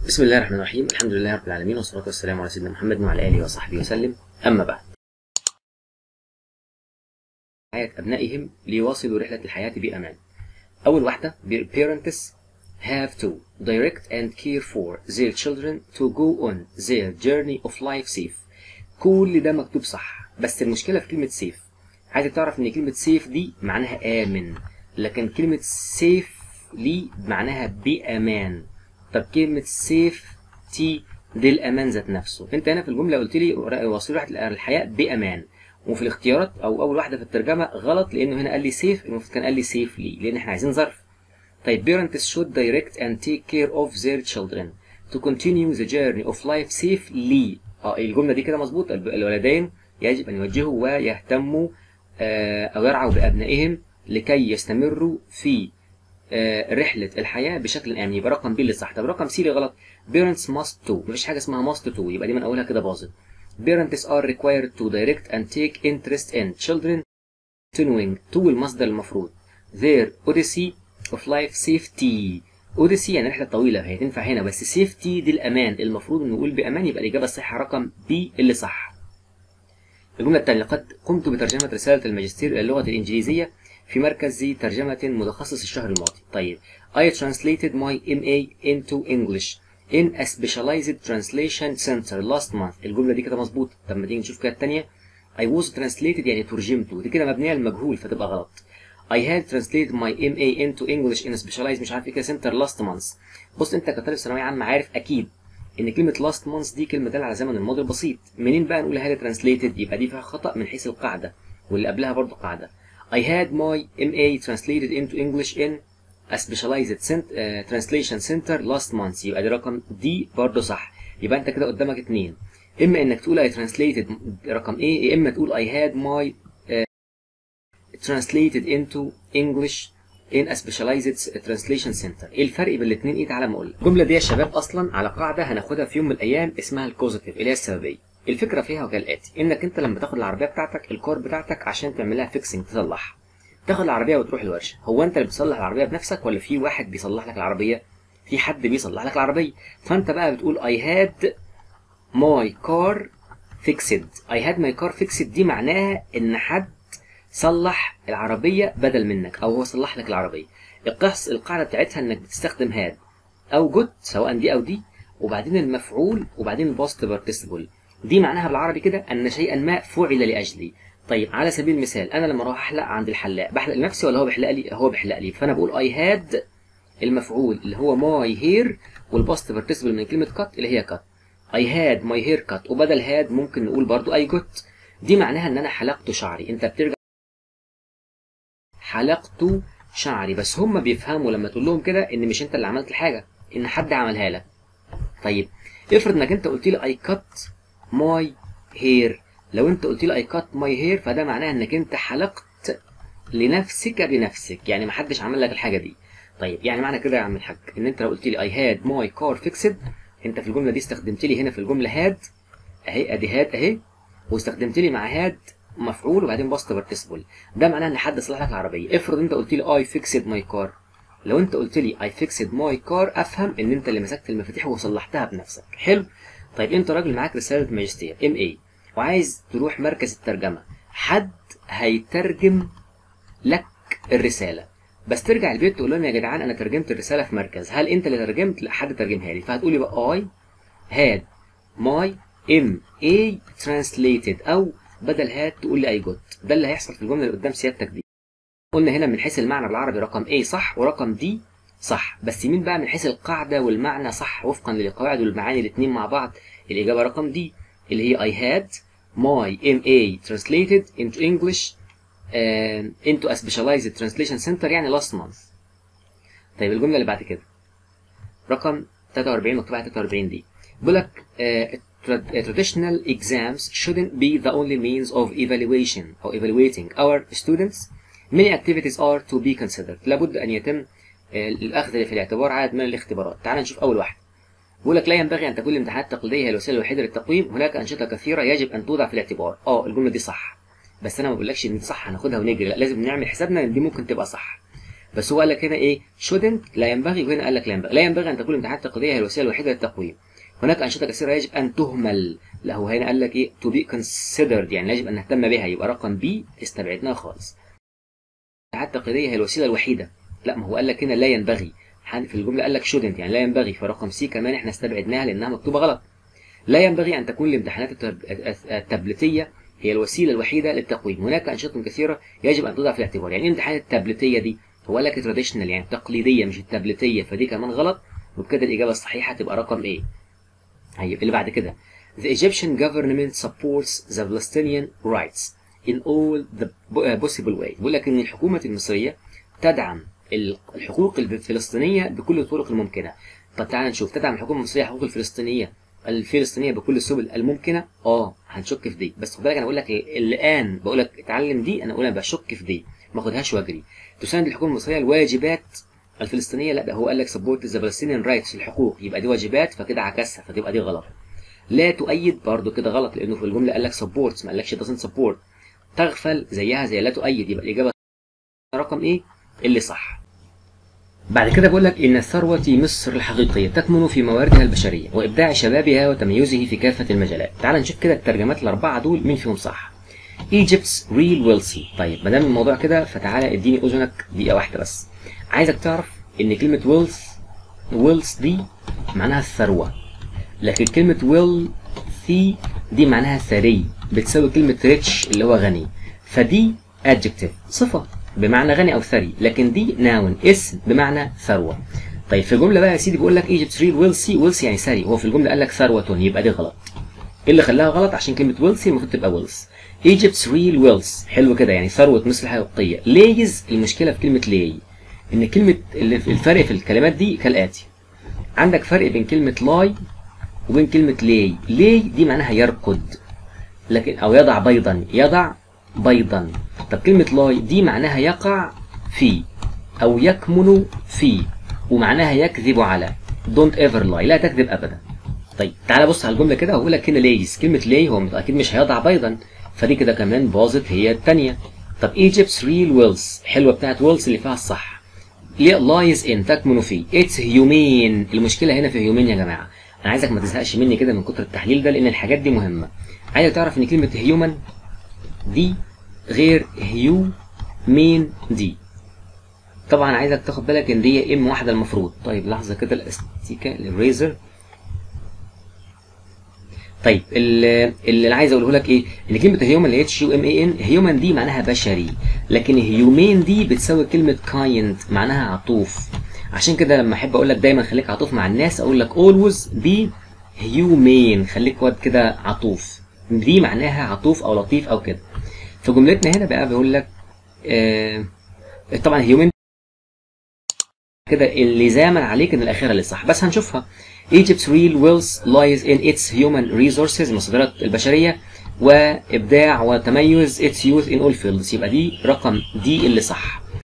بسم الله الرحمن الرحيم الحمد لله رب العالمين والصلاة والسلام على سيدنا محمد وعلى آله وصحبه وسلم أما بعد حياة أبنائهم ليواصلوا رحلة الحياة بأمان أول واحدة parents have to direct and care for their children to go on their journey of life safe كل ده مكتوب صح بس المشكلة في كلمة safe عايزك تعرف إن كلمة safe دي معناها آمن لكن كلمة safe لي معناها بأمان طب كلمة سيف تي دي الأمان ذات نفسه أنت هنا في الجملة قلت لي واصل رحلة الحياة بأمان وفي الاختيارات أو أول واحدة في الترجمة غلط لأنه هنا قال لي سيف المفروض كان قال لي سيف لي لأن إحنا عايزين ظرف طيب parents should direct and take care of their children to continue the journey of life safely اه الجملة دي كده مظبوط الولدين يجب أن يوجهوا ويهتموا آه أو يرعوا بأبنائهم لكي يستمروا في رحلة الحياة بشكل آمن يبقى رقم بي اللي صح طب رقم سي اللي غلط parents must to مفيش حاجة اسمها must to يبقى دي من أولها كده باظت parents are required to direct and take interest in children continuing to المصدر المفروض their odyssey of life safety odyssey يعني رحلة طويلة هي تنفع هنا بس safety دي الأمان المفروض نقول بأمان يبقى الإجابة الصحيحة رقم بي اللي صح الجملة الثانية لقد قمت بترجمة رسالة الماجستير إلى اللغة الإنجليزية في مركز ترجمة متخصص الشهر الماضي. طيب I translated my MA into English in a specialized translation center last month. الجملة دي كده مظبوطة. طب ما تيجي نشوف كده الثانية. I was translated يعني ترجمته. دي كده مبنية للمجهول فتبقى غلط. I had translated my MA into English in a specialized مش عارف ايه كده center last month. بص انت كطالب ثانوية عامة عارف أكيد إن كلمة last month دي كلمة دالة على زمن الماضي البسيط. منين بقى نقول هذا translated؟ يبقى دي فيها خطأ من حيث القاعدة واللي قبلها برضه قاعدة. I had my MA translated into English in a specialized cent, uh, translation center last month يبقى دي رقم دي برضه صح يبقى انت كده قدامك اتنين اما انك تقول I translated رقم ايه يا اما تقول I had my uh, translated into English in a specialized translation center ايه الفرق بين الاثنين ايه تعالى ما اقول الجمله دي يا شباب اصلا على قاعده هناخدها في يوم من الايام اسمها الكوزيتيف اللي هي السببيه الفكره فيها كالاتي انك انت لما تاخد العربيه بتاعتك الكار بتاعتك عشان تعملها فيكسنج تصلحها تاخد العربيه وتروح الورشه هو انت اللي بتصلح العربيه بنفسك ولا في واحد بيصلح لك العربيه في حد بيصلح لك العربيه فانت بقى بتقول I had my car fixed I had my car fixed دي معناها ان حد صلح العربيه بدل منك او هو صلح لك العربيه القص القاعده بتاعتها انك بتستخدم هاد او جوت سواء دي او دي وبعدين المفعول وبعدين الباست بارتيسيبل دي معناها بالعربي كده ان شيئا ما فعل لاجلي طيب على سبيل المثال انا لما اروح احلق عند الحلاق بحلق لنفسي ولا هو بيحلق لي هو بيحلق لي فانا بقول اي هاد المفعول اللي هو ماي هير والباست بارتيسيبل من كلمه كات اللي هي كات اي هاد ماي هير كات وبدل هاد ممكن نقول برضو اي جوت دي معناها ان انا حلقت شعري انت بترجع حلقت شعري بس هم بيفهموا لما تقول لهم كده ان مش انت اللي عملت الحاجه ان حد عملها لك طيب افرض انك انت قلت لي اي كات ماي هير لو انت قلت لي اي كات ماي هير فده معناه انك انت حلقت لنفسك بنفسك يعني ما حدش عمل لك الحاجه دي طيب يعني معنى كده يا عم الحاج ان انت لو قلت لي اي هاد ماي كار فيكسد انت في الجمله دي استخدمت لي هنا في الجمله هاد اهي ادي هاد اهي واستخدمت لي مع هاد مفعول وبعدين باست بارتيسيبل ده معناه ان حد صلح لك العربيه افرض انت قلت لي اي فيكسد ماي كار لو انت قلت لي اي فيكسد ماي كار افهم ان انت اللي مسكت المفاتيح وصلحتها بنفسك حلو طيب انت راجل معاك رساله ماجستير ام اي وعايز تروح مركز الترجمة حد هيترجم لك الرسالة بس ترجع البيت تقول لهم يا جدعان انا ترجمت الرسالة في مركز هل انت اللي ترجمت لا حد ترجمها لي فهتقولي بقى اي هاد ماي ام اي ترانسليتد او بدل هاد تقول لي اي جوت ده اللي هيحصل في الجملة اللي قدام سيادتك دي قلنا هنا من حيث المعنى بالعربي رقم A صح ورقم D صح بس مين بقى من حيث القاعدة والمعنى صح وفقا للقواعد والمعاني الاثنين مع بعض الإجابة رقم D اللي هي I had my MA translated into English uh, into a specialized translation center يعني last month. طيب الجملة اللي بعد كده رقم 43 مكتوب على 43 دي بيقول لك uh, traditional exams shouldn't be the only means of evaluation or evaluating our students. Many activities are to be considered. لابد أن يتم الأخذ في الاعتبار عدد من الاختبارات. تعال نشوف أول واحدة. بيقول لك لا ينبغي ان تكون الامتحانات التقليديه هي الوسيله الوحيده للتقويم هناك انشطه كثيره يجب ان توضع في الاعتبار اه الجمله دي صح بس انا ما بقولكش ان دي صح هناخدها ونجري لا لازم نعمل حسابنا ان دي ممكن تبقى صح بس هو قال لك هنا ايه shouldn't لا ينبغي وهنا قال لك لا ينبغي لا ينبغي ان تكون الامتحانات التقليديه هي الوسيله الوحيده للتقويم هناك انشطه كثيره يجب ان تهمل لا هو هنا قال لك ايه to be considered يعني يجب ان نهتم بها يبقى رقم بي استبعدناها خالص الامتحانات التقليديه هي الوسيله الوحيده لا ما هو قال لك هنا لا ينبغي في الجمله قال لك shouldn't يعني لا ينبغي فرقم سي كمان احنا استبعدناها لانها مكتوبه غلط لا ينبغي ان تكون الامتحانات التابلتيه هي الوسيله الوحيده للتقويم هناك انشطه كثيره يجب ان توضع في الاعتبار يعني ايه الامتحانات التابلتيه دي هو قال لك تراديشنال يعني تقليديه مش التابلتيه فدي كمان غلط وبكده الاجابه الصحيحه تبقى رقم ايه طيب اللي بعد كده The Egyptian government supports the Palestinian rights in all the possible ways بيقول لك ان الحكومه المصريه تدعم الحقوق الفلسطينيه بكل الطرق الممكنه طب تعالى نشوف تدعم الحكومه المصريه حقوق الفلسطينيه الفلسطينيه بكل السبل الممكنه اه هنشك في دي بس خد بالك انا بقول لك الان بقول لك اتعلم دي انا اقول انا بشك في دي ما اخدهاش واجري تساند الحكومه المصريه الواجبات الفلسطينيه لا ده هو قال لك سبورت ذا فلسطينيان رايتس الحقوق يبقى دي واجبات فكده عكسها فتبقى دي غلط لا تؤيد برضه كده غلط لانه في الجمله قال لك سبورت ما قالكش doesn't سبورت تغفل زيها زي لا تؤيد يبقى الاجابه رقم ايه اللي صح بعد كده بقول لك إن ثروة مصر الحقيقية تكمن في مواردها البشرية وإبداع شبابها وتميزه في كافة المجالات. تعال نشوف كده الترجمات الأربعة دول مين فيهم صح. Egypt's real wealthy. طيب ما دام الموضوع كده فتعالى اديني أذنك دقيقة واحدة بس. عايزك تعرف إن كلمة wealth wealth دي معناها الثروة. لكن كلمة wealthy دي معناها ثري بتساوي كلمة rich اللي هو غني. فدي adjective صفة بمعنى غني او ثري لكن دي ناون اسم بمعنى ثروه طيب في الجمله بقى يا سيدي بيقول لك ايجيبت ريل ويلسي ويلسي يعني ثري هو في الجمله قال لك ثروه يبقى دي غلط ايه اللي خلاها غلط عشان كلمه ويلسي المفروض تبقى ويلس ايجيبت ريل ويلس حلو كده يعني ثروه مصر الحقيقيه ليز المشكله في كلمه لي ان كلمه الفرق في الكلمات دي كالاتي عندك فرق بين كلمه لاي وبين كلمه لي لي دي معناها يرقد لكن او يضع بيضا يضع بيضا طب كلمة لاي دي معناها يقع في أو يكمن في ومعناها يكذب على don't ever lie لا تكذب أبدا طيب تعالى بص على الجملة كده وأقول لك هنا ليز كلمة لي هو أكيد مش هيضع بيضا فدي كده كمان باظت هي الثانية طب Egypt's real wealth حلوة بتاعت wealth اللي فيها الصح lies in تكمن في it's human المشكلة هنا في human يا جماعة أنا عايزك ما تزهقش مني كده من كتر التحليل ده لأن الحاجات دي مهمة عايزك تعرف إن كلمة human دي غير هيو مين دي طبعا عايزك تاخد بالك ان دي ام واحده المفروض طيب لحظه كده الاستيكه الريزر طيب اللي, اللي عايز اقوله لك ايه ان كلمه هيومن اللي اتش يو ام اي ان هيومن دي معناها بشري لكن هيومين دي بتساوي كلمه كايند معناها عطوف عشان كده لما احب اقول لك دايما خليك عطوف مع الناس اقول لك اولويز بي هيومين خليك واد كده عطوف دي معناها عطوف او لطيف او كده في جملتنا هنا بقى بيقول لك آه طبعا هيومن كده اللزاما عليك ان الاخيره اللي صح بس هنشوفها Egypt's real wealth lies in its human resources المصادرات البشريه وابداع وتميز its youth in all fields يبقى دي رقم دي اللي صح